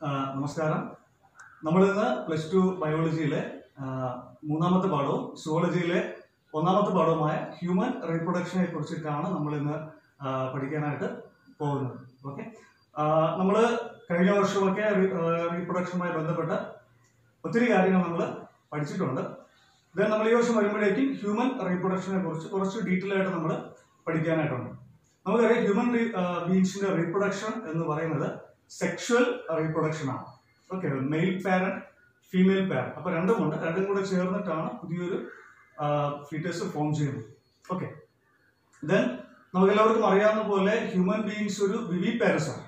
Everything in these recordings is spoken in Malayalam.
ആ, നമസ്കാരം നമ്മളിന്ന് പ്ലസ് ടു ബയോളജിയിലെ ആ, മൂന്നാമത്തെ പാഠവും സുവോളജിയിലെ ഒന്നാമത്തെ പാഠവുമായ ഹ്യൂമൻ റീപ്രൊഡക്ഷനെ കുറിച്ചിട്ടാണ് നമ്മളിന്ന് ആ, പഠിക്കാനായിട്ട് പോകുന്നത് ഓക്കെ നമ്മൾ കഴിഞ്ഞ വർഷമൊക്കെ റീപ്രൊഡക്ഷനുമായി ബന്ധപ്പെട്ട ഒത്തിരി കാര്യങ്ങൾ നമ്മൾ പഠിച്ചിട്ടുണ്ട് ദെൻ നമ്മൾ ഈ വർഷം വരുമ്പോഴേക്കും ഹ്യൂമൻ റീപ്രൊഡക്ഷനെ കുറിച്ച് കുറച്ച് ഡീറ്റെയിൽ ആയിട്ട് നമ്മൾ പഠിക്കാനായിട്ടുണ്ട് നമുക്കറിയാം ഹ്യൂമൻ ബീങ്സിന്റെ റീപ്രൊഡക്ഷൻ എന്ന് പറയുന്നത് സെക്ഷുവൽ റീപ്രൊഡക്ഷൻ ആണ് okay male parent female parent അപ്പൊ രണ്ടുമുണ്ട് രണ്ടും കൂടെ ചേർന്നിട്ടാണ് പുതിയൊരു ഫീറ്റേഴ്സ് ഫോം ചെയ്യുന്നത് ഓക്കെ ദെൻ നമുക്ക് എല്ലാവർക്കും അറിയാവുന്ന പോലെ ഹ്യൂമൻ ബീങ്സ് ഒരു വിവി പാരസ് ആണ്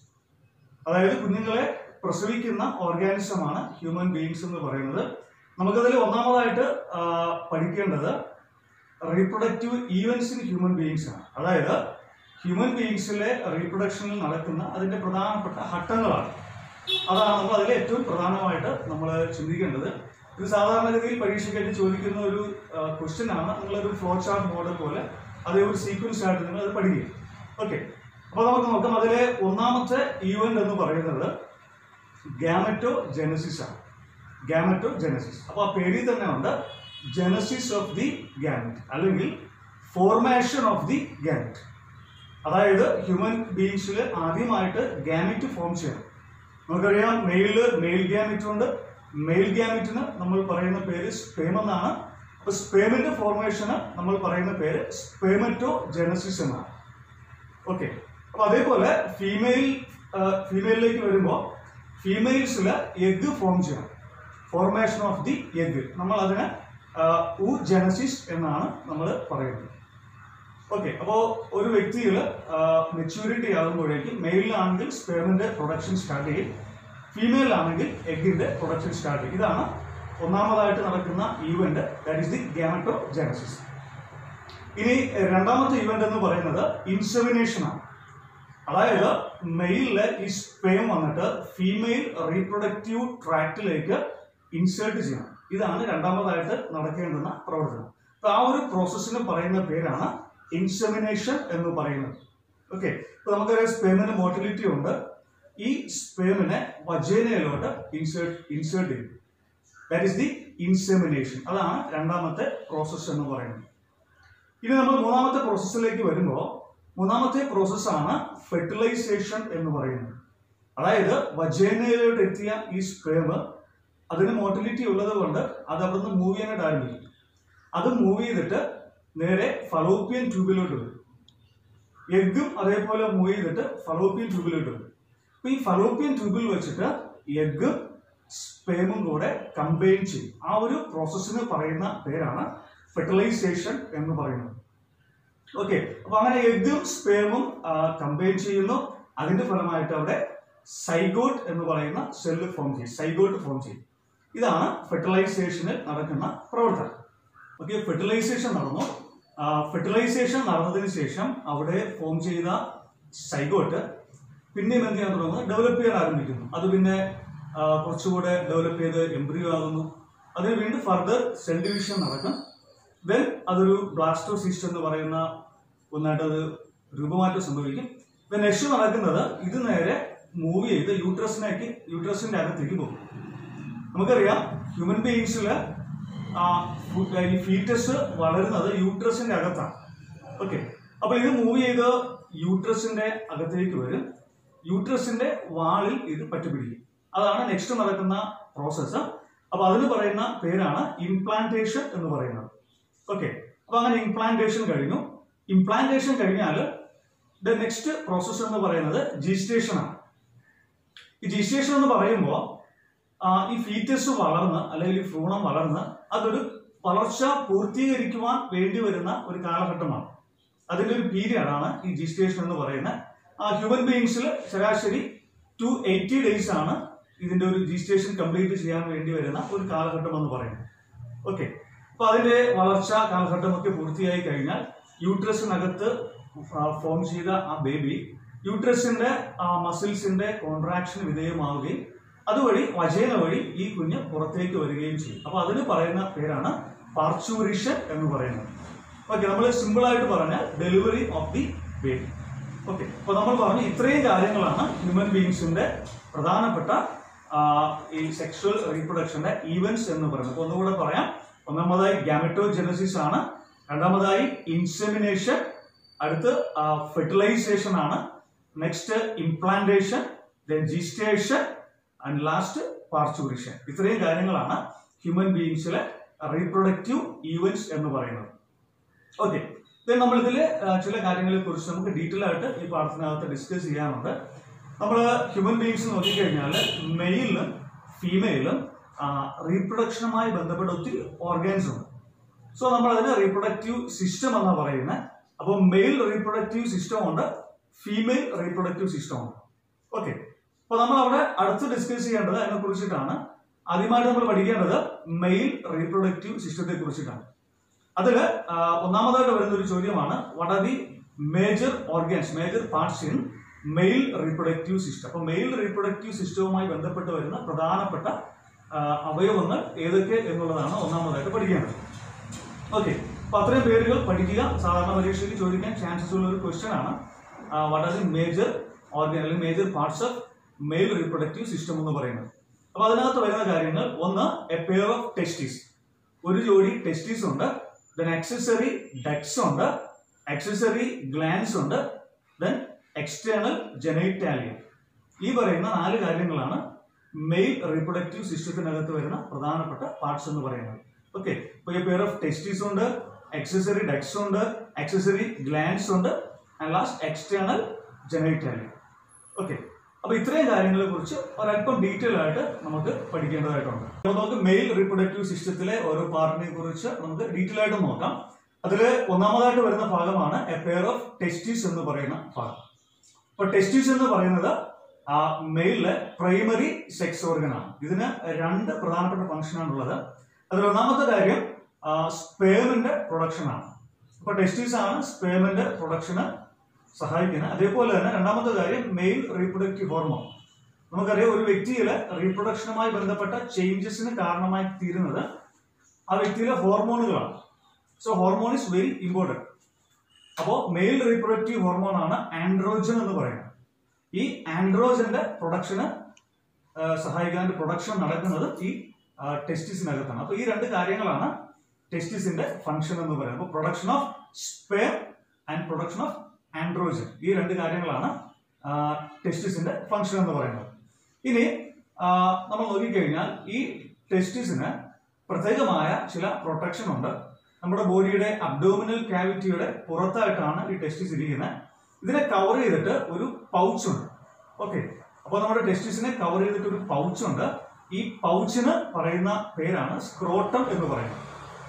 അതായത് കുഞ്ഞുങ്ങളെ പ്രസവിക്കുന്ന ഓർഗാനിസം ആണ് ഹ്യൂമൻ ബീങ്സ് എന്ന് പറയുന്നത് നമുക്കതിൽ ഒന്നാമതായിട്ട് ആ, പഠിക്കേണ്ടത് reproductive events in human beings ആണ് അതായത് ഹ്യൂമൻ ബീങ്സിലെ റീപ്രൊഡക്ഷനിൽ നടക്കുന്ന അതിന്റെ പ്രധാനപ്പെട്ട ഘട്ടങ്ങളാണ് അതാണ് നമ്മൾ അതിൽ ഏറ്റവും പ്രധാനമായിട്ട് നമ്മൾ ചിന്തിക്കേണ്ടത് ഇത് സാധാരണഗതിയിൽ പരീക്ഷയ്ക്കായിട്ട് ചോദിക്കുന്ന ഒരു ക്വസ്റ്റ്യൻ ആണ് നിങ്ങളൊരു ഫ്ലോ ചാർട്ട് മോഡൽ പോലെ അതേ ഒരു സീക്വൻസ് ആയിട്ട് നിങ്ങൾ അത് പഠിക്കുക ഓക്കെ അപ്പോൾ നമുക്ക് നോക്കാം അതിലെ ഒന്നാമത്തെ ഈവന്റ് എന്ന് പറയുന്നത് ഗാമറ്റോ ജെനസിസ് ആണ് ഗാമറ്റോ ജെനസിസ് അപ്പോൾ ആ പേരിൽ തന്നെ ഉണ്ട് ജെനസിസ് ഓഫ് ദി ഗാമറ്റ് അല്ലെങ്കിൽ ഫോർമേഷൻ ഓഫ് ദി ഗാമറ്റ് അതായത് ഹ്യൂമൻ ബീങ്സിൽ ആദ്യമായിട്ട് ഗാമിറ്റ് ഫോം ചെയ്യണം നമുക്കറിയാം മെയില് മെയിൽ ഗാമിറ്റ് ഉണ്ട് മെയിൽ ഗാമിറ്റിന് നമ്മൾ പറയുന്ന പേര് സ്പേം എന്നാണ് അപ്പൊ സ്പേമിന്റെ ഫോർമേഷന് നമ്മൾ പറയുന്ന പേര് സ്പേമറ്റോ ജെനസിസ് എന്നാണ് ഓക്കെ അപ്പൊ അതേപോലെ ഫീമെയിൽ ഫീമെയിലിലേക്ക് വരുമ്പോൾ ഫീമെയിൽസിൽ എഗ് ഫോം ചെയ്യണം ഫോർമേഷൻ ഓഫ് ദി എഗ് നമ്മൾ അതിന് ഊ ജനസിസ് എന്നാണ് നമ്മൾ പറയുന്നത് ഓക്കെ അപ്പോൾ ഒരു വ്യക്തിയിൽ മെച്യൂരിറ്റി ആകുമ്പോഴേക്കും മെയിലാണെങ്കിൽ സ്പേമിന്റെ പ്രൊഡക്ഷൻ സ്റ്റാർട്ട് ചെയ്യും ഫീമെയിലാണെങ്കിൽ എഗിന്റെ പ്രൊഡക്ഷൻ സ്റ്റാർട്ട് ചെയ്യും ഇതാണ് ഒന്നാമതായിട്ട് നടക്കുന്ന event that is the gametogenesis ഇനി രണ്ടാമത്തെ ഇവന്റ് എന്ന് പറയുന്നത് ഇൻസെമിനേഷൻ ആണ് അതായത് മെയിലില് ഈ സ്പേം വന്നിട്ട് ഫീമെയിൽ റീപ്രൊഡക്റ്റീവ് ട്രാക്റ്റിലേക്ക് ഇൻസേർട്ട് ചെയ്യണം ഇതാണ് രണ്ടാമതായിട്ട് നടക്കേണ്ടുന്ന പ്രവർത്തനം അപ്പൊ ആ ഒരു പ്രോസസ്സിന് പറയുന്ന പേരാണ് ഇൻസെമിനേഷൻ എന്ന് പറയുന്നത് ഓക്കെ ഇപ്പൊ നമുക്കറിയാം സ്പേമിന് മോട്ടിലിറ്റി ഉണ്ട് ഈ സ്പേമിനെ വജേനയിലോട്ട് ഇൻസേർട്ട് ഇൻസേർട്ട് ചെയ്യും ദാറ്റ് ഇസ് ദി ഇൻസെമിനേഷൻ അതാണ് രണ്ടാമത്തെ പ്രോസസ്സ് എന്ന് പറയുന്നത് ഇനി നമ്മൾ മൂന്നാമത്തെ പ്രോസസ്സിലേക്ക് വരുമ്പോൾ മൂന്നാമത്തെ പ്രോസസ്സാണ് ഫെർട്ടിലൈസേഷൻ എന്ന് പറയുന്നത് അതായത് വജേനയിലോട്ട് എത്തിയ ഈ സ്പേം അതിന് മോട്ടിലിറ്റി ഉള്ളത് കൊണ്ട് അത് അവിടുന്ന് മൂവ് ചെയ്യാനായിട്ട് ആരംഭിക്കും അത് മൂവ് ചെയ്തിട്ട് നേരെ ഫലോപ്പിയൻ ട്യൂബിലോട്ട് വരും എഗ്ഗും അതേപോലെ മൂവ് ചെയ്തിട്ട് ഫലോപ്പിയൻ ട്യൂബിലോട്ട് വരും അപ്പൊ ഈ ഫലോപ്പിയൻ ട്യൂബിൽ വെച്ചിട്ട് എഗ്ഗും സ്പേമും കൂടെ കമ്പൈൻ ചെയ്യും ആ ഒരു പ്രോസസ്സിന് പറയുന്ന പേരാണ് ഫെർട്ടിലൈസേഷൻ എന്ന് പറയുന്നത് ഓക്കെ അപ്പൊ അങ്ങനെ എഗ്ഗും സ്പേമും കമ്പൈൻ ചെയ്യുന്നു അതിന്റെ ഫലമായിട്ട് അവിടെ സൈഗോട്ട് എന്ന് പറയുന്ന സെല്ല് ഫോം ചെയ്യും സൈഗോട്ട് ഫോം ചെയ്യും ഇതാണ് ഫെർട്ടിലൈസേഷനിൽ നടക്കുന്ന പ്രവർത്തനം ഓക്കെ ഫെർട്ടിലൈസേഷൻ നടന്നു ഫെർട്ടിലൈസേഷൻ നടന്നതിന് ശേഷം അവിടെ ഫോം ചെയ്ത സൈഗോട്ട് പിന്നെയും എന്ത് ചെയ്യാൻ തുടങ്ങുന്നു ഡെവലപ്പ് ചെയ്യാൻ ആരംഭിക്കുന്നു അത് പിന്നെ ആ, കുറച്ചുകൂടെ ഡെവലപ്പ് ചെയ്ത് എംബ്രിയോ ആകുന്നു അതിന് വീണ്ടും ഫർദർ സെൽ ഡിവിഷൻ നടക്കും ദെൻ അതൊരു ബ്ലാസ്റ്റോസിസ്റ്റ് എന്ന് പറയുന്ന ഒന്നായിട്ട് അത് രൂപമാറ്റം സംഭവിക്കും ദെൻ നെക്സ്റ്റ് നടക്കുന്നത് ഇത് നേരെ മൂവ് ചെയ്ത് യൂട്രസിനേക്ക് യൂട്രസിന്റെ അകത്തേക്ക് പോകും നമുക്കറിയാം ഹ്യൂമൻ ബീയിങ്സിൽ ഈ ഫീറ്റസ് വളരുന്നത് യൂട്രസിന്റെ അകത്താണ് ഓക്കെ അപ്പൊ ഇത് മൂവ് ചെയ്ത് യൂട്രസിന്റെ അകത്തേക്ക് വരും യൂട്രസിന്റെ വാളിൽ ഇത് പറ്റുപിടിക്കും അതാണ് നെക്സ്റ്റ് നടക്കുന്ന പ്രോസസ്സ് അപ്പൊ അതിന് പറയുന്ന പേരാണ് ഇംപ്ലാന്റേഷൻ എന്ന് പറയുന്നത് ഓക്കെ അപ്പൊ അങ്ങനെ ഇംപ്ലാന്റേഷൻ കഴിഞ്ഞു ഇംപ്ലാന്റേഷൻ കഴിഞ്ഞാൽ ദ നെക്സ്റ്റ് പ്രോസസ്സ് എന്ന് പറയുന്നത് ജിസ്റ്റേഷൻ ആണ് ഈ ജിസ്റ്റേഷൻ എന്ന് പറയുമ്പോൾ ഈ ഫീറ്റസ് വളർന്ന് അല്ലെങ്കിൽ ഈ ഭ്രൂണം വളർന്ന് അതൊരു വളർച്ച പൂർത്തീകരിക്കുവാൻ വേണ്ടി വരുന്ന ഒരു കാലഘട്ടമാണ് അതിന്റെ ഒരു പീരിയഡ് ആണ് ഈ ജിസ്റ്റേഷൻ എന്ന് പറയുന്നത് ഹ്യൂമൻ ബീങ്സിൽ ശരാശരി ടു എയ്റ്റി ഡേയ്സ് ആണ് ഇതിന്റെ ഒരു ജിസ്റ്റേഷൻ കംപ്ലീറ്റ് ചെയ്യാൻ വേണ്ടി വരുന്ന ഒരു കാലഘട്ടം എന്ന് പറയുന്നത് ഓക്കെ അപ്പൊ അതിന്റെ വളർച്ച കാലഘട്ടമൊക്കെ പൂർത്തിയായി കഴിഞ്ഞാൽ യൂട്രസിനകത്ത് ഫോം ചെയ്ത ആ ബേബി യൂട്രസിന്റെ ആ മസിൽസിന്റെ കോൺട്രാക്ഷൻ വിധേയമാവുകയും അതുവഴി വജേന വഴി ഈ കുഞ്ഞ് പുറത്തേക്ക് വരികയും ചെയ്യും അപ്പൊ അതിന് പറയുന്ന പേരാണ് പാർച്ചൂരിഷൻ എന്ന് പറയുന്നത് ഓക്കെ നമ്മൾ സിമ്പിൾ ആയിട്ട് പറഞ്ഞാൽ delivery of the baby okay അപ്പൊ നമ്മൾ പറഞ്ഞു ഇത്രയും കാര്യങ്ങളാണ് ഹ്യൂമൻ ബീങ്സിന്റെ പ്രധാനപ്പെട്ട ആ, ഈ സെക്ഷൽ റീപ്രൊഡക്ഷന്റെ ഈവൻസ് എന്ന് പറയുന്നത് അപ്പൊ ഒന്നുകൂടെ പറയാം ഒന്നാമതായി ഗാമറ്റോജെനസിസ് ആണ് രണ്ടാമതായി ഇൻസെമിനേഷൻ അടുത്ത് ഫെർട്ടിലൈസേഷൻ ആണ് next implantation then gestation and last parturition ഇത്രയും കാര്യങ്ങളാണ് ഹ്യൂമൻ ബീങ്സിലെ റീപ്രൊഡക്റ്റീവ് ഈവൻസ് എന്ന് പറയുന്നത് ഓക്കെ നമ്മൾ ഇതിൽ ചില കാര്യങ്ങളെ കുറിച്ച് നമുക്ക് ഡീറ്റെയിൽ ആയിട്ട് ഈ പാഠത്തിനകത്ത് ഡിസ്കസ് ചെയ്യാനുണ്ട് നമ്മൾ ഹ്യൂമൻ ബീങ്സ് നോക്കിക്കഴിഞ്ഞാൽ മെയിലും ഫീമെയിലും റീപ്രൊഡക്ഷനുമായി ബന്ധപ്പെട്ട ഒത്തിരി ഓർഗൻസ് ഉണ്ട് സോ നമ്മൾ അതിന് റീപ്രൊഡക്റ്റീവ് സിസ്റ്റം എന്നാ പറയുന്നത് അപ്പോൾ മെയിൽ റീപ്രൊഡക്റ്റീവ് സിസ്റ്റം ഉണ്ട് ഫീമെയിൽ റീപ്രൊഡക്റ്റീവ് സിസ്റ്റം ഉണ്ട് ഓക്കെ അപ്പൊ നമ്മൾ അവിടെ അടുത്ത് ഡിസ്കസ് ചെയ്യേണ്ടത് അതിനെ കുറിച്ചിട്ടാണ് ആദ്യമായിട്ട് നമ്മൾ പഠിക്കേണ്ടത് മെയിൽ റീപ്രൊഡക്റ്റീവ് സിസ്റ്റത്തെ കുറിച്ചിട്ടാണ് അതിൽ ഒന്നാമതായിട്ട് വരുന്ന ഒരു ചോദ്യമാണ് what are the major organs major parts in male reproductive system അപ്പൊ മെയിൽ റീപ്രൊഡക്റ്റീവ് സിസ്റ്റവുമായി ബന്ധപ്പെട്ട് വരുന്ന പ്രധാനപ്പെട്ട ആ, അവയവങ്ങൾ ഏതൊക്കെ എന്നുള്ളതാണ് ഒന്നാമതായിട്ട് പഠിക്കേണ്ടത് ഓക്കെ അപ്പൊ അത്രയും പേരുകൾ പഠിക്കുക സാധാരണ പരീക്ഷയിൽ ചോദിക്കാൻ ചാൻസസ് ഉള്ള ഒരു ക്വസ്റ്റ്യൻ ആണ് what are the major organ അല്ലെങ്കിൽ major parts of male reproductive system എന്ന് പറയുന്നത് അപ്പൊ അതിനകത്ത് വരുന്ന കാര്യങ്ങൾ ഒന്ന് എ പെയർ ഓഫ് ടെസ്റ്റിസ് ഒരു ജോഡി ടെസ്റ്റിസ് ഉണ്ട് ദെൻ അക്സസറി ഡക്സ് ഉണ്ട് അക്സസറി ഗ്ലാൻസ് ഉണ്ട് ദെൻ എക്സ്റ്റേണൽ ജനൈറ്റാലിയ ഈ പറയുന്ന നാല് കാര്യങ്ങളാണ് മെയിൽ റീപ്രൊഡക്റ്റീവ് സിസ്റ്റത്തിനകത്ത് വരുന്ന പ്രധാനപ്പെട്ട പാർട്സ് എന്ന് പറയുന്നത് ഓക്കെ ഇപ്പൊ ഈ പെയർ ഓഫ് ടെസ്റ്റിസ് ഉണ്ട് എക്സസറി ഡക്സ് ഉണ്ട് എക്സസറി ഗ്ലാൻസ് ഉണ്ട് and last external genitalia okay അപ്പൊ ഇത്രയും കാര്യങ്ങളെ കുറിച്ച് ഒരല്പം ഡീറ്റെയിൽ ആയിട്ട് നമുക്ക് പഠിക്കേണ്ടതായിട്ടുണ്ട് അപ്പൊ നമുക്ക് മെയിൽ റീപ്രൊഡക്റ്റീവ് സിസ്റ്റത്തിലെ ഓരോ പാർട്ടിനെ കുറിച്ച് നമുക്ക് ഡീറ്റെയിൽ ആയിട്ട് നോക്കാം അതിൽ ഒന്നാമതായിട്ട് വരുന്ന ഭാഗമാണ് എ പെയർ ഓഫ് ടെസ്റ്റിസ് എന്ന് പറയുന്ന ഭാഗം അപ്പൊ ടെസ്റ്റിസ് എന്ന് പറയുന്നത് ആ മെയിലിലെ പ്രൈമറി സെക്സ് ഓർഗൻ ആണ് ഇതിന് രണ്ട് പ്രധാനപ്പെട്ട ഫംഗ്ഷൻ ആണുള്ളത് അതിൽ ഒന്നാമത്തെ കാര്യം സ്പേമിന്റെ പ്രൊഡക്ഷൻ ആണ് അപ്പൊ ടെസ്റ്റിസ് ആണ് സ്പേമിന്റെ പ്രൊഡക്ഷന് സഹായിക്കുന്നത് അതേപോലെ തന്നെ രണ്ടാമത്തെ കാര്യം മെയിൽ റീപ്രൊഡക്റ്റീവ് ഹോർമോൺ നമുക്കറിയാം ഒരു വ്യക്തിയിലെ റീപ്രൊഡക്ഷനുമായി ബന്ധപ്പെട്ട ചേഞ്ചസിന് കാരണമായി തീരുന്നത് ആ വ്യക്തിയിലെ ഹോർമോണുകളാണ് so hormone is very important അപ്പോൾ മെയിൽ റീപ്രൊഡക്റ്റീവ് ഹോർമോൺ ആണ് ആൻഡ്രോജൻ എന്ന് പറയുന്നത് ഈ ആൻഡ്രോജന്റെ പ്രൊഡക്ഷന് സഹായിക്കാൻ പ്രൊഡക്ഷൻ നടക്കുന്നത് ഈ ടെസ്റ്റിസിനകത്താണ് അപ്പോൾ ഈ രണ്ട് കാര്യങ്ങളാണ് ടെസ്റ്റിസിന്റെ ഫംഗ്ഷൻ എന്ന് പറയുന്നത് അപ്പോൾ production of sperm and production of androgen ഈ രണ്ട് കാര്യങ്ങളാണ് ടെസ്റ്റിസിന്റെ ഫംഗ്ഷൻ എന്ന് പറയുന്നത് ഇനി ആ, നമ്മൾ നോക്കിക്കഴിഞ്ഞാൽ ഈ ടെസ്റ്റിസിന് പ്രത്യേകമായ ചില പ്രൊട്ടക്ഷൻ ഉണ്ട് നമ്മുടെ ബോഡിയുടെ അബ്ഡോമിനൽ ക്യാവിറ്റിയുടെ പുറത്തായിട്ടാണ് ഈ ടെസ്റ്റിസ് ഇരിക്കുന്നത് ഇതിനെ കവർ ചെയ്തിട്ട് ഒരു പൗച്ച് ഉണ്ട് ഓക്കെ അപ്പോൾ നമ്മുടെ ടെസ്റ്റിസിനെ കവർ ചെയ്തിട്ട് ഒരു പൗച്ച് ഉണ്ട് ഈ പൗച്ചിന് പറയുന്ന പേരാണ് സ്ക്രോട്ടം എന്ന് പറയുന്നത്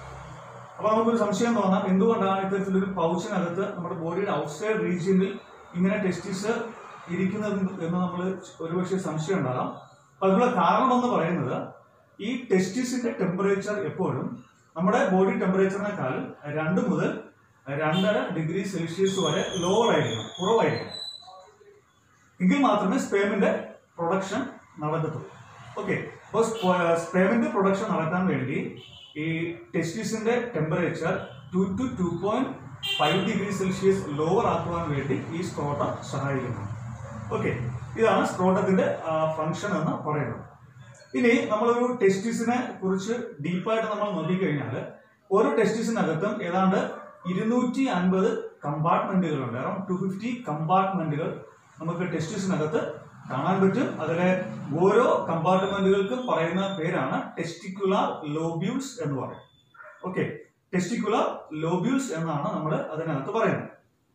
അപ്പൊ നമുക്കൊരു സംശയം തോന്നാം എന്തുകൊണ്ടാണ് ഇത്തരത്തിലൊരു പൗച്ചിനകത്ത് നമ്മുടെ ബോഡിയുടെ ഔട്ട്സൈഡ് റീജിയനിൽ ഇങ്ങനെ ടെസ്റ്റിസ് ഇരിക്കുന്നത് എന്ന് നമ്മൾ ഒരുപക്ഷെ സംശയം ഉണ്ടാകാം അപ്പൊ അതിനുള്ള കാരണം എന്ന് പറയുന്നത് ഈ ടെസ്റ്റിസിന്റെ ടെമ്പറേച്ചർ എപ്പോഴും നമ്മുടെ ബോഡി ടെമ്പറേച്ചറിനേക്കാളും രണ്ട് മുതൽ രണ്ടര ഡിഗ്രി സെൽഷ്യസ് വരെ ലോവർ ആയിരിക്കണം കുറവായിരിക്കണം എങ്കിൽ മാത്രമേ സ്പേമിന്റെ പ്രൊഡക്ഷൻ നടക്കത്തുള്ളൂ ഓക്കെ അപ്പോൾ സ്പേമിന്റെ പ്രൊഡക്ഷൻ നടക്കാൻ വേണ്ടി ഈ ടെസ്റ്റിസിന്റെ temperature two to two point five degree Celsius lower ആക്കുവാൻ വേണ്ടി ഈ സ്ക്രോട്ടം സഹായിക്കുന്നു ഓക്കെ ഇതാണ് സ്ക്രോട്ടത്തിന്റെ ഫംഗ്ഷൻ എന്ന് പറയുന്നത് ഇനി നമ്മളൊരു ടെസ്റ്റിസിനെ കുറിച്ച് ഡീപ്പായിട്ട് നമ്മൾ നോക്കിക്കഴിഞ്ഞാൽ ഓരോ ടെസ്റ്റിസിനകത്തും ഏതാണ്ട് ഇരുന്നൂറ്റി അൻപത് കമ്പാർട്ട്മെന്റുകളുണ്ട് അറൌണ്ട് ടു ഫിഫ്റ്റി കമ്പാർട്ട്മെന്റുകൾ നമുക്ക് ടെസ്റ്റിസിനകത്ത് കാണാൻ പറ്റും അതിലെ ഓരോ കമ്പാർട്ട്മെന്റുകൾക്കും പറയുന്ന പേരാണ് ടെസ്റ്റിക്കുലാർ ലോബ്യൂൾസ് എന്ന് പറയും ഓക്കെ ടെസ്റ്റിക്കുലാർ ലോബ്യൂൾസ് എന്നാണ് നമ്മൾ അതിനകത്ത് പറയുന്നത്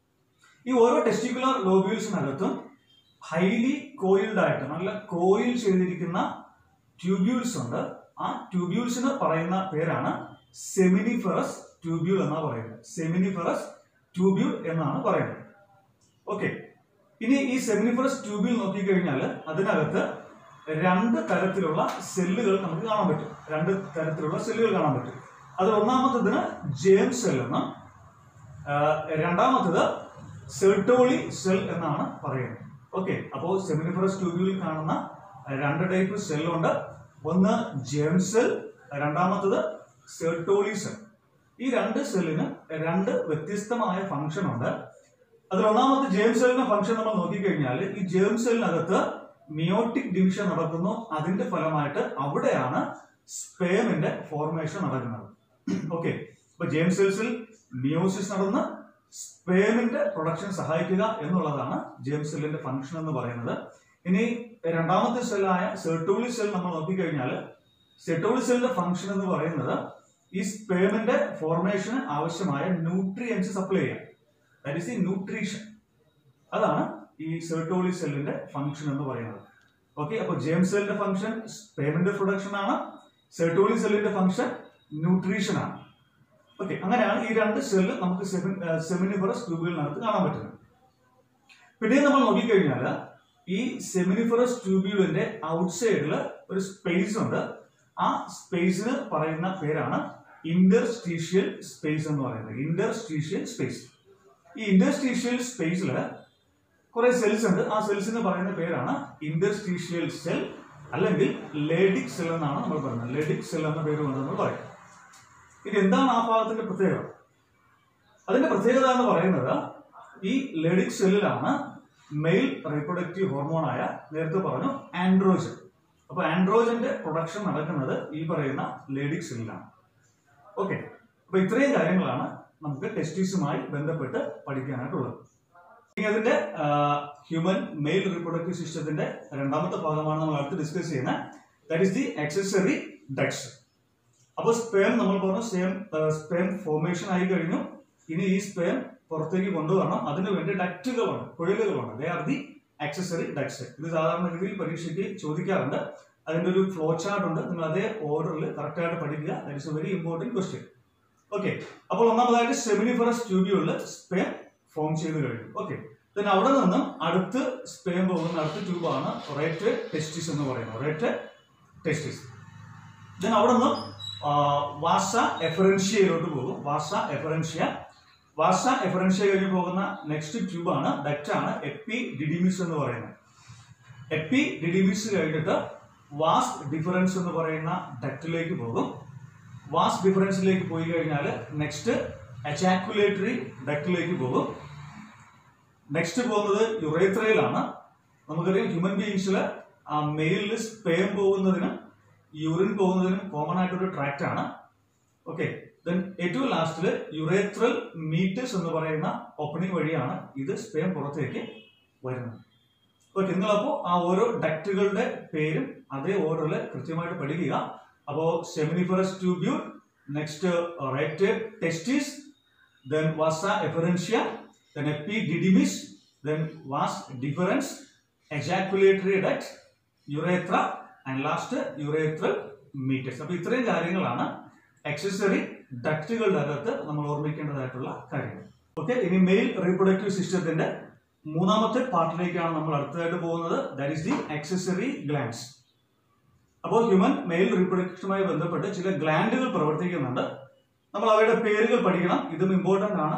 ഈ ഓരോ ടെസ്റ്റിക്കുലാർ ലോബ്യൂൾസിനകത്തും ഹൈലി കോയിൽഡ് ആയിട്ട് നല്ല കോയിൽ ചെയ്തിരിക്കുന്ന ട്യൂബ്യൂൾസ് ഉണ്ട് ആ ട്യൂബ്യൂൾസിന് പറയുന്ന പേരാണ് സെമിനിഫറസ് ട്യൂബ്യൂൾ എന്നാണ് പറയുന്നത് സെമിനിഫറസ് ട്യൂബ്യൂൾ എന്നാണ് പറയുന്നത് ഓക്കെ ഇനി ഈ സെമിനിഫറസ് ട്യൂബ്യൂൾ നോക്കിക്കഴിഞ്ഞാൽ അതിനകത്ത് രണ്ട് തരത്തിലുള്ള സെല്ലുകൾ നമുക്ക് കാണാൻ പറ്റും രണ്ട് തരത്തിലുള്ള സെല്ലുകൾ കാണാൻ പറ്റും അതിൽ ഒന്നാമത്തതിന് ജേം സെൽ എന്നും ആ, രണ്ടാമത്തത് സെർട്ടോളി സെൽ എന്നാണ് പറയുന്നത് ഓക്കെ അപ്പോൾ സെമിനിഫറസ് ട്യൂബ്യൂളിൽ കാണുന്ന രണ്ട് ടൈപ്പ് സെല്ലുണ്ട് ഒന്ന് ജേം സെൽ രണ്ടാമത്തത് സെർട്ടോളി സെൽ ഈ രണ്ട് സെല്ലിന് രണ്ട് വ്യത്യസ്തമായ ഫംഗ്ഷൻ ഉണ്ട് അതിൽ ഒന്നാമത്തെ ജേം സെല്ലിന്റെ ഫംഗ്ഷൻ നമ്മൾ നോക്കിക്കഴിഞ്ഞാൽ ഈ ജേം സെല്ലിനകത്ത് മിയോട്ടിക് ഡിവിഷൻ നടക്കുന്നു അതിന്റെ ഫലമായിട്ട് അവിടെയാണ് സ്പേമിന്റെ ഫോർമേഷൻ നടക്കുന്നത് ഓക്കെ അപ്പൊ ജേം സെൽസിൽ മിയോസിസ് നടന്ന് സ്പേമിന്റെ പ്രൊഡക്ഷൻ സഹായിക്കുക എന്നുള്ളതാണ് ജേം സെല്ലിന്റെ ഫംഗ്ഷൻ എന്ന് പറയുന്നത് ഇനി രണ്ടാമത്തെ സെല്ലായ സെർട്ടോളി സെൽ നമ്മൾ നോക്കിക്കഴിഞ്ഞാൽ സെർട്ടോളി സെല്ലിന്റെ ഫംഗ്ഷൻ എന്ന് പറയുന്നത് ഈ സ്പേമിന്റെ ഫോർമേഷന് ആവശ്യമായ ന്യൂട്രിയൻസ് സപ്ലൈ ചെയ്യാം ദാറ്റ് ഈസ് ദി ന്യൂട്രീഷൻ അതാണ് ഈ സെർട്ടോളി സെല്ലിന്റെ ഫംഗ്ഷൻ എന്ന് പറയുന്നത് ഓക്കെ അപ്പോൾ ജെയിംസ് സെല്ലിന്റെ ഫംഗ്ഷൻ സ്പേമിന്റെ പ്രൊഡക്ഷൻ ആണ് സെർട്ടോളി സെല്ലിന്റെ ഫംഗ്ഷൻ ന്യൂട്രീഷൻ ആണ് ഓക്കെ അങ്ങനെയാണ് ഈ രണ്ട് സെല്ല് നമുക്ക് സെമിനിഫറസ് ട്യൂബുകളിനകത്ത് കാണാൻ പറ്റുന്നത് പിന്നെ നമ്മൾ നോക്കിക്കഴിഞ്ഞാൽ ഈ സെമിനിഫറസ് ട്യൂബ്യൂളിന്റെ ഔട്ട്സൈഡിൽ ഒരു സ്പേസ് ഉണ്ട് ആ സ്പേസിന് പറയുന്ന പേരാണ് ഇന്റർസ്റ്റീഷ്യൽ സ്പേസ് എന്ന് പറയുന്നത് ഇന്റർസ്റ്റീഷ്യൽ സ്പേസ് ഈ ഇന്റർസ്റ്റീഷ്യൽ സ്പേസിൽ കുറെ സെൽസ് ഉണ്ട് ആ സെൽസിന് പറയുന്ന പേരാണ് ഇന്റർസ്റ്റീഷ്യൽ സെൽ അല്ലെങ്കിൽ ലേഡിക് സെൽ എന്നാണ് നമ്മൾ പറയുന്നത് ലേഡിക് സെൽ എന്ന പേര് കൊണ്ട് നമ്മൾ പറയും ഇത് എന്താണ് ആ ഭാഗത്തിന്റെ പ്രത്യേകത അതിന്റെ പ്രത്യേകത എന്ന് പറയുന്നത് ഈ ലേഡിക് സെല്ലിലാണ് മെയിൽ റീപ്രൊഡക്റ്റീവ് ഹോർമോണായ നേരത്തെ പറഞ്ഞു ആൻഡ്രോജൻ അപ്പൊ ആൻഡ്രോജന്റെ പ്രൊഡക്ഷൻ നടക്കുന്നത് ഈ പറയുന്ന ലേഡിക് സെല്ലിലാണ് ഓക്കെ അപ്പൊ ഇത്രയും കാര്യങ്ങളാണ് നമുക്ക് ടെസ്റ്റിസുമായി ബന്ധപ്പെട്ട് പഠിക്കാനായിട്ടുള്ളത് ഇനി അതിന്റെ ഹ്യൂമൻ മെയിൽ റീപ്രൊഡക്റ്റീവ് സിസ്റ്റത്തിന്റെ രണ്ടാമത്തെ ഭാഗമാണ് നമ്മൾ അടുത്ത് ഡിസ്കസ് ചെയ്യുന്നത് that is the accessory ducts അപ്പോൾ സ്പേം നമ്മൾ പറഞ്ഞു സെയിം സ്പേം ഫോർമേഷൻ ആയി കഴിഞ്ഞു ഇനി ഈ സ്പേം പുറത്തേക്ക് കൊണ്ടുവരണം അതിനു വേണ്ടി ഡക്റ്റുകളുണ്ട് കുഴലുകളുണ്ട് they are the accessory ducts ഇത് സാധാരണ രീതിയിൽ പരീക്ഷയ്ക്ക് ചോദിക്കാറുണ്ട് അതിന്റെ ഒരു ഫ്ലോ ചാർട്ട് ഉണ്ട് നിങ്ങൾ അതേ ഓർഡറിൽ കറക്റ്റ് ആയിട്ട് പഠിക്കുക that is a very important question okay അപ്പോൾ ഒന്നാമതായിട്ട് സെമിനിഫറസ് ട്യൂബ്യൂളിൽ സ്പേം ഫോം ചെയ്ത് കഴിഞ്ഞു ഓക്കെ ദെൻ അവിടെ നിന്നും അടുത്ത് സ്പേം പോകുന്ന അടുത്ത ട്യൂബാണ് റേറ്റ് ടെസ്റ്റിസ് എന്ന് പറയുന്നത് റേറ്റ് ടെസ്റ്റിസ് ദെൻ അവിടെ നിന്നും വാസ എഫറൻഷ്യയിലോട്ട് പോകും വാസ എഫറൻഷ്യ വാസ എഫറൻഷ്യ കഴിഞ്ഞ് പോകുന്ന നെക്സ്റ്റ് ട്യൂബാണ് ഡക്റ്റാണ് എപ്പി ഡിഡിമിസ് എന്ന് പറയുന്നത് എപ്പി ഡിഡിമിസ് കഴിഞ്ഞിട്ട് വാസ് ഡിഫറൻസ് എന്ന് പറയുന്ന ഡക്റ്റിലേക്ക് പോകും വാസ് ഡിഫറൻസിലേക്ക് പോയി കഴിഞ്ഞാൽ നെക്സ്റ്റ് അജാക്കുലേറ്ററി ഡക്റ്റിലേക്ക് പോകും നെക്സ്റ്റ് പോകുന്നത് യുറേത്രയിലാണ് നമുക്കറിയാം ഹ്യൂമൻ ബീങ്സിൽ ആ മെയിലിൽ സ്പേം പോകുന്നതിനും യൂറിൻ പോകുന്നതിനും കോമൺ ആയിട്ടൊരു ട്രാക്റ്റ് ആണ് ഓക്കെ ദെൻ ഏറ്റവും ലാസ്റ്റിൽ യുറേത്രൽ മീറ്റസ് എന്ന് പറയുന്ന ഓപ്പണിംഗ് വഴിയാണ് ഇത് സ്പേം പുറത്തേക്ക് വരുന്നത് ഓക്കെ നിങ്ങളപ്പോൾ ആ ഓരോ ഡക്റ്റുകളുടെ പേരും അതേ ഓർഡറിൽ കൃത്യമായിട്ട് പഠിക്കുക അപ്പോൾ seminiferous tubule next right testis then vasa efferentia then epididymis then vas deferens ejaculatory duct urethra and last urethral meatus അപ്പോൾ ഇത്രയും കാര്യങ്ങളാണ് എക്സസറി ഡക്റ്റുകളുടെ അകത്ത് നമ്മൾ ഓർമ്മിക്കേണ്ടതായിട്ടുള്ള കാര്യങ്ങൾ ഓക്കെ ഇനി മെയിൽ റീപ്രൊഡക്റ്റീവ് സിസ്റ്റത്തിന്റെ മൂന്നാമത്തെ പാർട്ടിലേക്കാണ് നമ്മൾ അടുത്തതായിട്ട് പോകുന്നത് that is the accessory glands അപ്പോൾ ഹ്യൂമൻ മെയിൽ റീപ്രൊഡക്ഷനുമായി ബന്ധപ്പെട്ട് ചില ഗ്ലാൻഡുകൾ പ്രവർത്തിക്കുന്നുണ്ട് നമ്മൾ അവയുടെ പേരുകൾ പഠിക്കണം ഇതും ഇമ്പോർട്ടന്റ് ആണ്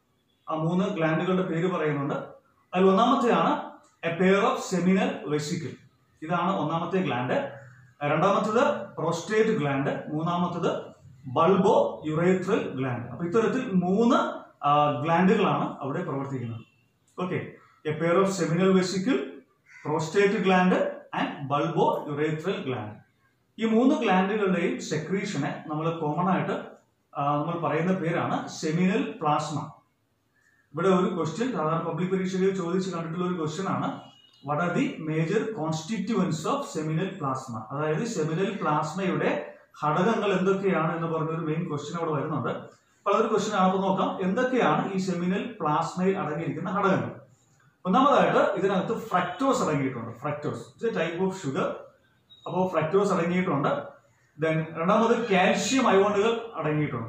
ആ മൂന്ന് ഗ്ലാൻഡുകളുടെ പേര് പറയുന്നുണ്ട് അതിൽ ഒന്നാമത്തെയാണ് a pair of seminal vesicle ഇതാണ് ഒന്നാമത്തെ ഗ്ലാൻഡ് രണ്ടാമത്തത് പ്രോസ്റ്റേറ്റ് ഗ്ലാൻഡ് മൂന്നാമത്തത് ബൾബോ യുറേത്രൽ ഗ്ലാൻഡ് അപ്പൊ ഇത്തരത്തിൽ മൂന്ന് ആ, ഗ്ലാൻഡുകളാണ് അവിടെ പ്രവർത്തിക്കുന്നത് okay a pair of seminal vesicle prostate gland and bulbourethral gland ഈ മൂന്ന് ഗ്ലാൻഡുകളുടെയും സെക്രീഷനെ നമ്മൾ കോമൺ ആയിട്ട് ആ, നമ്മൾ പറയുന്ന പേരാണ് സെമിനൽ പ്ലാസ്മ ഇവിടെ ഒരു ക്വസ്റ്റ്യൻ സാധാരണ പബ്ലിക് പരീക്ഷയിൽ ചോദിച്ച് കണ്ടിട്ടുള്ള ഒരു ക്വസ്റ്റ്യൻ ആണ് what are the major constituents of seminal plasma അതായത് സെമിനൽ പ്ലാസ്മയുടെ ഘടകങ്ങൾ എന്തൊക്കെയാണ് എന്ന് പറഞ്ഞൊരു മെയിൻ ക്വസ്റ്റ്യൻ അവിടെ വരുന്നുണ്ട് അപ്പോൾ അതൊരു ക്വസ്റ്റ്യൻ ആണ് അപ്പോൾ നോക്കാം എന്തൊക്കെയാണ് ഈ സെമിനൽ പ്ലാസ്മയിൽ അടങ്ങിയിരിക്കുന്ന ഘടകങ്ങൾ ഒന്നാമതായിട്ട് ഇതിനകത്ത് ഫ്രക്ടോസ് അടങ്ങിയിട്ടുണ്ട് fructose it's type of sugar അപ്പോൾ ഫ്രക്ടോസ് അടങ്ങിയിട്ടുണ്ട് ദെൻ രണ്ടാമത് കാൽഷ്യം അയോണുകൾ അടങ്ങിയിട്ടുണ്ട്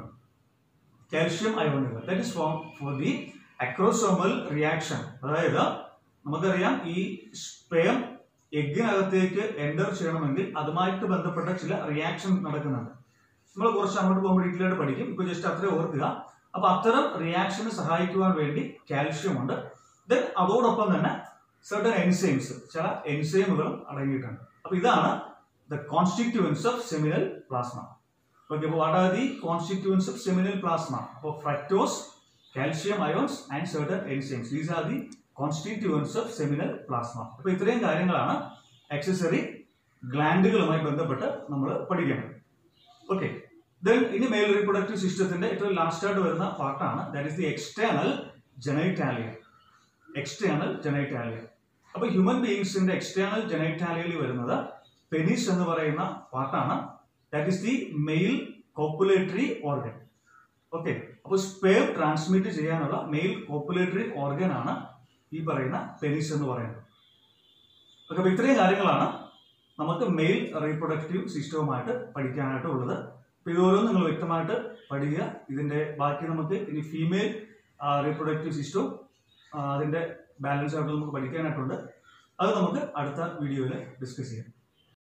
കാൽഷ്യം അയോണുകൾ that is for for the acrosomal reaction അതായത് നമുക്കറിയാം ഈ സ്പേം എഗ്ഗിനകത്തേക്ക് എൻ്റർ ചെയ്യണമെങ്കിൽ അതുമായിട്ട് ബന്ധപ്പെട്ട ചില റിയാക്ഷൻ നടക്കുന്നുണ്ട് നമ്മൾ കുറച്ച് അങ്ങോട്ട് പോകുമ്പോൾ ഡീറ്റെയിൽ ആയിട്ട് പഠിക്കും ഇപ്പോൾ ജസ്റ്റ് അത്രയും ഓർക്കുക അപ്പൊ അത്തരം റിയാക്ഷന് സഹായിക്കുവാൻ വേണ്ടി കാൽഷ്യം ഉണ്ട് ദെൻ അതോടൊപ്പം തന്നെ സർട്ടൻ എൻസൈംസ് ചില എൻസൈമുകളും അടങ്ങിയിട്ടുണ്ട് അപ്പൊ ഇതാണ് the constituents of seminal plasma okay അപ്പോൾ what are the constituents of seminal plasma അപ്പോൾ fructose calcium ions and certain enzymes these are the constituents of seminal plasma അപ്പോൾ ഇത്രയും കാര്യങ്ങളാണ് ആക്സസറി ഗ്ലാൻഡുകളുമായി ബന്ധപ്പെട്ട് നമ്മൾ പഠിക്കണം ഓക്കെ ദെൻ ഇനി മെയിൽ റീപ്രൊഡക്റ്റീവ് സിസ്റ്റത്തിന്റെ ഏറ്റവും ലാസ്റ്റ് ആയിട്ട് വരുന്ന പാർട്ടാണ് that is the external genitalia external genitalia അപ്പൊ ഹ്യൂമൻ ബീയിങ്സിന്റെ എക്സ്റ്റേണൽ ജനൈറ്റാലിയയിൽ വരുന്നത് പെനിസ് എന്ന് പറയുന്ന പാർട്ടാണ് that is the male copulatory organ okay അപ്പോൾ സ്പേം ട്രാൻസ്മിറ്റ് ചെയ്യാനുള്ള മെയിൽ കോപ്പുലേറ്ററി ഓർഗൻ ആണ് ഈ പറയുന്ന പെനിസ് എന്ന് പറയുന്നത് ഓക്കെ അപ്പോൾ ഇത്രയും കാര്യങ്ങളാണ് നമുക്ക് മെയിൽ റീപ്രൊഡക്റ്റീവ് സിസ്റ്റവുമായിട്ട് പഠിക്കാനായിട്ട് ഉള്ളത് അപ്പോൾ ഇതോരോന്നും നിങ്ങൾ വ്യക്തമായിട്ട് പഠിക്കുക ഇതിന്റെ ബാക്കി നമുക്ക് ഇനി ഫീമെയിൽ റീപ്രൊഡക്റ്റീവ് സിസ്റ്റവും അതിന്റെ ബാലൻസ് ആയിട്ട് നമുക്ക് പഠിക്കാനായിട്ടുണ്ട് അത് നമുക്ക് അടുത്ത വീഡിയോയിൽ ഡിസ്കസ് ചെയ്യാം